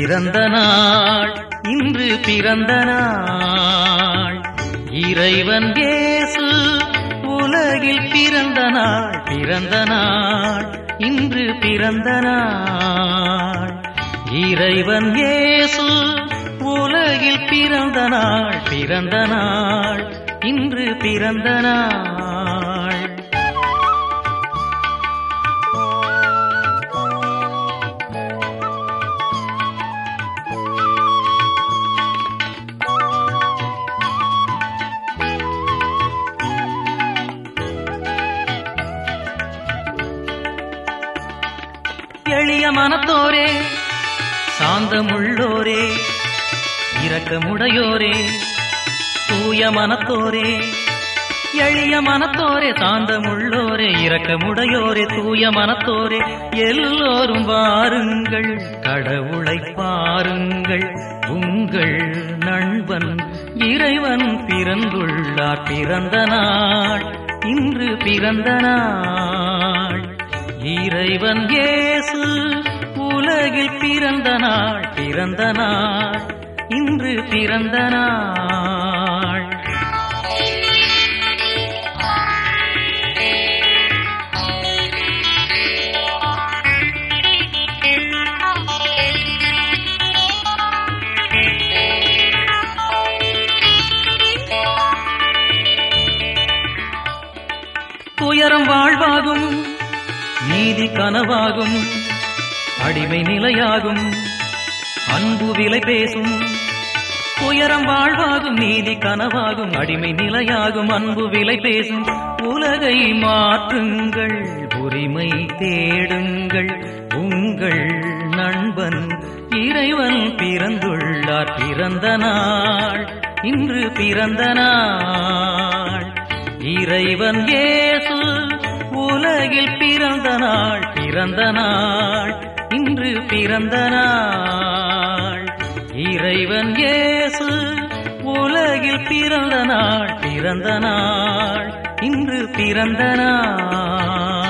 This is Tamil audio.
பிறந்த நாள் இன்று பிறந்த நாள் இறைவன் இயேசு உலகில் பிறந்த நாள் பிறந்த நாள் இன்று பிறந்த நாள் இறைவன் இயேசு உலகில் பிறந்த நாள் பிறந்த நாள் இன்று பிறந்த நாள் எளிய மனத்தோரே சாந்தமுள்ளோரே இரக்கமுடையோரே தூய மனத்தோரே எளிய மனத்தோரே சாந்தமுள்ளோரே இரக்கமுடையோரே தூய மனத்தோரே எல்லோரும் வாருங்கள் கடவுளை பாருங்கள் உங்கள் நண்பன் இறைவன் பிறந்துள்ளார் பிறந்த நாள் இன்று பிறந்த நாள் இறைவன் இயேசு உலகில் பிறந்த நாள் பிறந்த நாள் இன்று பிறந்த நாள் துயரம் வாழ்வாகும் நீதி கனவாகும் அடிமை நிலையாகும் அன்பு விலை பேசும் துயரம் வாழ்வாகும் நீதி கனவாகும் அடிமை நிலையாகும் அன்பு விலை பேசும் உலகை மாற்றுங்கள் உரிமை தேடுங்கள் உங்கள் நண்பன் இறைவன் பிறந்துள்ளார் பிறந்த நாள் இன்று பிறந்த நாள் இறைவன் இயேசு உலகில் பிறந்த நாள் பிறந்த நாள் இன்று பிறந்த நாள் இறைவன் இயேசு உலகில் பிறந்த நாள் பிறந்த நாள் இன்று பிறந்த நாள்